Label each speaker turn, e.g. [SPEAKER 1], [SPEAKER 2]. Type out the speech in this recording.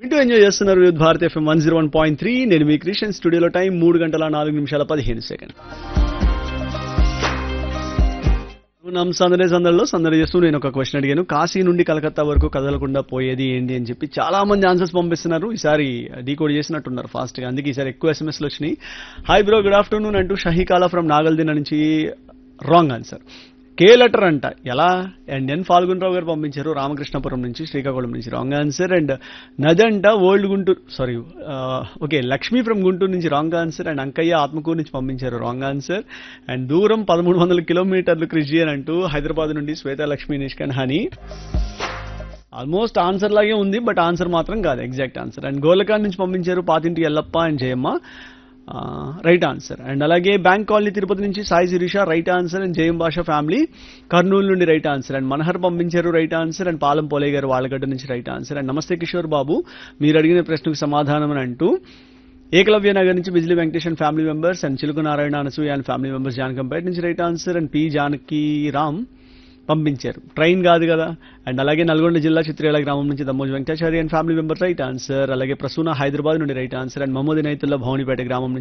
[SPEAKER 1] వింటూ ఎంజాయ్ చేస్తున్నారు with Bharat FM one zero one point three నేను మీ క్రిస్టియన్ స్టూడియోలో టైం మూడు గంటల నాలుగు నిమిషాల పదిహేను సెకండ్ సందడి సందడిలో సందడి చేస్తూ నేను ఒక క్వశ్చన్ అడిగాను కాశీ నుండి కలకత్తా వరకు కదలకుండా పోయేది ఏంటి అని చెప్పి చాలా మంది ఆన్సర్స్ పంపిస్తున్నారు ఈసారి డీకోడ్ చేసినట్టున్నారు ఫాస్ట్ గా అందుకే ఈసారి ఎక్కువ ఎస్ఎంఎస్లు వచ్చినాయి హాయ్ బ్రో గుడ్ ఆఫ్టర్నూన్ అంటూ షహీకాలా ఫ్రమ్ నాగల్దిన నుంచి రాంగ్ ఆన్సర్ కే లెటర్ అంట ఎలా అండ్ ఎన్ ఫాల్గునరావు గారు పంపించారు రామకృష్ణపురం నుంచి శ్రీకాకుళం నుంచి రాంగ్ ఆన్సర్ అండ్ నదంట old Guntur sorry okay Lakshmi from Guntur నుంచి wrong answer and Ankaiah Atmakur నుంచి పంపించారు రాంగ్ ఆన్సర్ అండ్ దూరం పదమూడు వందల కిలోమీటర్లు క్రిస్టియన్ అంటూ హైదరాబాద్ నుండి శ్వేత లక్ష్మీ నిష్కన్ హనీ ఆల్మోస్ట్ ఆన్సర్ లాగే ఉంది బట్ ఆన్సర్ మాత్రం కాదు ఎగ్జాక్ట్ ఆన్సర్ అండ్ గోలకాన్ నుంచి పంపించారు పాతింటి Yellappa and Jayamma right answer and అలాగే బ్యాంక్ కాలనీ తిరుపతి నుంచి Sai Sirisha right answer and Jayam Basha family Kurnool నుండి రైట్ ఆన్సర్ అండ్ మనహర్ పంపించారు right answer and Palam Polaiah గారు వాళ్ళగడ్డ నుంచి రైట్ ఆన్సర్ అండ్ నమస్తే కిషోర్ బాబు మీరు అడిగిన ప్రశ్నకు సమాధానం అని అంటూ ఏకలవ్య నగర్ నుంచి Bijli Venkateshan family members and Chiluku Narayana Anasuya and family members Janakampet నుంచి right answer and P Janaki Ram పంపించారు ట్రైన్ కాదు కదా అండ్ అలాగే నల్గొండ జిల్లా చిత్రేల గ్రామం నుంచి Dammoju Venkatachari and family member right answer అలాగే ప్రసూన హైదరాబాద్ నుండి right answer and Mohammed Naitulla Bhavanipet గ్రామం నుంచి